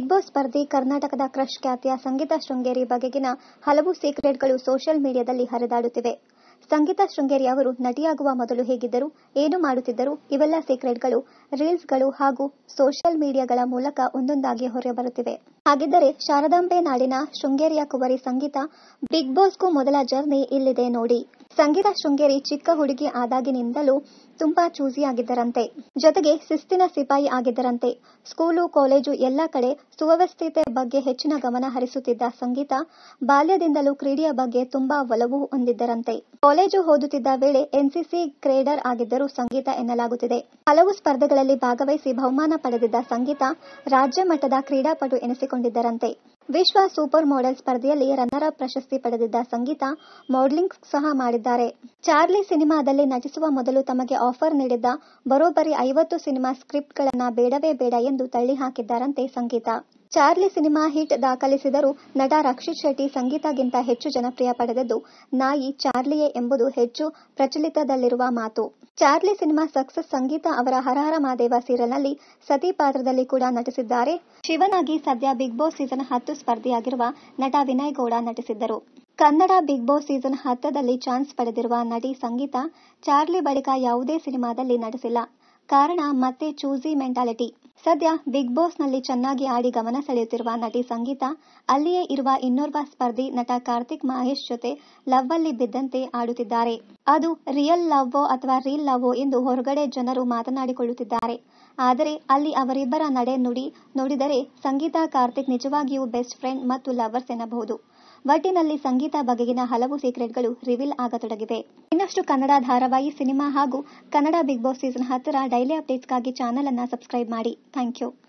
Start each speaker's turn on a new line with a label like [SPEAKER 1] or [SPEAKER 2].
[SPEAKER 1] big boss ಸ್ಪರ್ಧಿ ಕರ್ನಾಟಕದ crush ಖ್ಯಾತಿಯ ಸಂಗೀತ ಶೃಂಗೇರಿ ಬಗೆಗಿನ ಹಲವು ಸೀಕ್ರೆಟ್ಗಳು ಸೋಷಿಯಲ್ ಮೀಡಿಯಾದಲ್ಲಿ ಹರಿದಾಡುತ್ತಿವೆ ಸಂಗೀತ ಶೃಂಗೇರಿ ಅವರು ನಟಿಯಾಗುವ ಮೊದಲು ಹೇಗಿದ್ದರು ಏನು ಮಾಡುತ್ತಿದ್ದರು ಇವೆಲ್ಲ ಸೀಕ್ರೆಟ್ಗಳು ರೀಲ್ಸ್ಗಳು ಹಾಗೂ ಸೋಷಿಯಲ್ ಮೀಡಿಯಾಗಳ ಮೂಲಕ ಒಂದೊಂದಾಗಿ ಹೊರಬರುತ್ತಿವೆ ಹಾಗಿದ್ದರೆ ಶಾರದಾಂಬೆ ನಾಡಿನ ಶೃಂಗೇರಿಯ ಕುವರಿ ಸಂಗೀತ ಬಿಗ್ ಬಾಸ್ಗೂ ಮೊದಲ ಜರ್ನಿ ಇಲ್ಲಿದೆ ನೋಡಿ ಸಂಗೀತ ಶೃಂಗೇರಿ ಚಿಕ್ಕ ಹುಡುಗಿ ಆದಾಗಿನಿಂದಲೂ ತುಂಬಾ ಚೂಸಿಯಾಗಿದ್ದರಂತೆ ಜೊತೆಗೆ ಶಿಸ್ತಿನ ಸಿಪಾಯಿ ಆಗಿದ್ದರಂತೆ ಸ್ಕೂಲು ಕಾಲೇಜು ಎಲ್ಲ ಕಡೆ ಸುವ್ಯವಸ್ಥಿತೆ ಬಗ್ಗೆ ಹೆಚ್ಚಿನ ಗಮನ ಹರಿಸುತ್ತಿದ್ದ ಸಂಗೀತ ಬಾಲ್ಯದಿಂದಲೂ ಕ್ರೀಡೆಯ ಬಗ್ಗೆ ತುಂಬಾ ಒಲವು ಹೊಂದಿದ್ದರಂತೆ ಕಾಲೇಜು ಓದುತ್ತಿದ್ದ ವೇಳೆ ಎನ್ಸಿಸಿ ಕ್ರೇಡರ್ ಆಗಿದ್ದರು ಸಂಗೀತ ಎನ್ನಲಾಗುತ್ತಿದೆ ಹಲವು ಸ್ಪರ್ಧೆಗಳಲ್ಲಿ ಭಾಗವಹಿಸಿ ಬಹುಮಾನ ಪಡೆದಿದ್ದ ಸಂಗೀತ ರಾಜ್ಯ ಮಟ್ಟದ ಕ್ರೀಡಾಪಟು ಎನಿಸಿಕೊಂಡಿದ್ದರಂತೆ ವಿಶ್ವ ಸೂಪರ್ ಮಾಡೆಲ್ ಸ್ಪರ್ಧೆಯಲ್ಲಿ ರನ್ನರ್ ಅಪ್ ಪ್ರಶಸ್ತಿ ಪಡೆದಿದ್ದ ಸಂಗೀತ ಮಾಡೆಲಿಂಗ್ ಸಹ ಮಾಡಿದ್ದಾರೆ ಚಾರ್ಲಿ ಸಿನಿಮಾದಲ್ಲಿ ನಟಿಸುವ ಮೊದಲು ತಮಗೆ ಆಫರ್ ನೀಡಿದ್ದ ಬರೋಬ್ಬರಿ ಐವತ್ತು ಸಿನಿಮಾ ಸ್ಕ್ರಿಪ್ಟ್ಗಳನ್ನ ಬೇಡವೇ ಬೇಡ ಎಂದು ತಳ್ಳಿ ಹಾಕಿದ್ದಾರಂತೆ ಸಂಗೀತ ಚಾರ್ಲಿ ಸಿನಿಮಾ ಹಿಟ್ ದಾಖಲಿಸಿದರೂ ನಟ ರಕ್ಷಿತ್ ಶೆಟ್ಟಿ ಸಂಗೀತಗಿಂತ ಹೆಚ್ಚು ಜನಪ್ರಿಯ ಪಡೆದದ್ದು ನಾಯಿ ಚಾರ್ಲಿಯೇ ಎಂಬುದು ಹೆಚ್ಚು ಪ್ರಚಲಿತದಲ್ಲಿರುವ ಮಾತು ಚಾರ್ಲಿ ಸಿನಿಮಾ ಸಕ್ಸಸ್ ಸಂಗೀತ ಅವರ ಹರಹರ ಮಾದೇವ ಸೀರಿಯಲ್ನಲ್ಲಿ ಸತಿ ಪಾತ್ರದಲ್ಲಿ ಕೂಡ ನಟಿಸಿದ್ದಾರೆ ಶಿವನಾಗಿ ಸದ್ಯ ಬಿಗ್ ಬಾಸ್ ಸೀಸನ್ ಹತ್ತು ಸ್ಪರ್ಧಿಯಾಗಿರುವ ನಟ ವಿನಯ್ ಗೌಡ ನಟಿಸಿದ್ದರು ಕನ್ನಡ ಬಿಗ್ ಬಾಸ್ ಸೀಸನ್ ಹತ್ತದಲ್ಲಿ ಚಾನ್ಸ್ ಪಡೆದಿರುವ ನಟಿ ಸಂಗೀತ ಚಾರ್ಲಿ ಬಳಿಕ ಯಾವುದೇ ಸಿನಿಮಾದಲ್ಲಿ ನಟಿಸಿಲ್ಲ ಕಾರಣ ಮತ್ತೆ ಚೂಸಿ ಮೆಂಟಾಲಿಟಿ ಸದ್ಯ ಬಿಗ್ ಬಾಸ್ನಲ್ಲಿ ಚೆನ್ನಾಗಿ ಆಡಿ ಗಮನ ಸೆಳೆಯುತ್ತಿರುವ ನಟಿ ಸಂಗೀತ ಅಲ್ಲಿಯೇ ಇರುವ ಇನ್ನೋರ್ವ ಸ್ಪರ್ಧಿ ನಟ ಕಾರ್ತಿಕ್ ಮಹೇಶ್ ಜೊತೆ ಲವ್ ಅಲ್ಲಿ ಬಿದ್ದಂತೆ ಆಡುತ್ತಿದ್ದಾರೆ ಅದು ರಿಯಲ್ ಲವ್ವೋ ಅಥವಾ ರೀಲ್ ಲವ್ವೋ ಎಂದು ಹೊರಗಡೆ ಜನರು ಮಾತನಾಡಿಕೊಳ್ಳುತ್ತಿದ್ದಾರೆ ಆದರೆ ಅಲ್ಲಿ ಅವರಿಬ್ಬರ ನಡೆ ನುಡಿ ನೋಡಿದರೆ ಸಂಗೀತ ಕಾರ್ತಿಕ್ ನಿಜವಾಗಿಯೂ ಬೆಸ್ಟ್ ಫ್ರೆಂಡ್ ಮತ್ತು ಲವರ್ಸ್ ಎನ್ನಬಹುದು ಒಟ್ಟಿನಲ್ಲಿ ಸಂಗೀತ ಬಗೆಗಿನ ಹಲವು ಸೀಕ್ರೆಟ್ಗಳು ರಿವೀಲ್ ಆಗತೊಡಗಿವೆ ಇನ್ನಷ್ಟು ಕನ್ನಡ ಧಾರಾವಾಹಿ ಸಿನಿಮಾ ಹಾಗೂ ಕನ್ನಡ ಬಿಗ್ ಬಾಸ್ ಸೀಸನ್ ಹತ್ತರ ಡೈಲಿ ಅಪ್ಡೇಟ್ಸ್ಗಾಗಿ ಚಾನೆಲ್ ಅನ್ನ ಸಬ್ಸ್ಕ್ರೈಬ್ ಮಾಡಿ ಥ್ಯಾಂಕ್ ಯು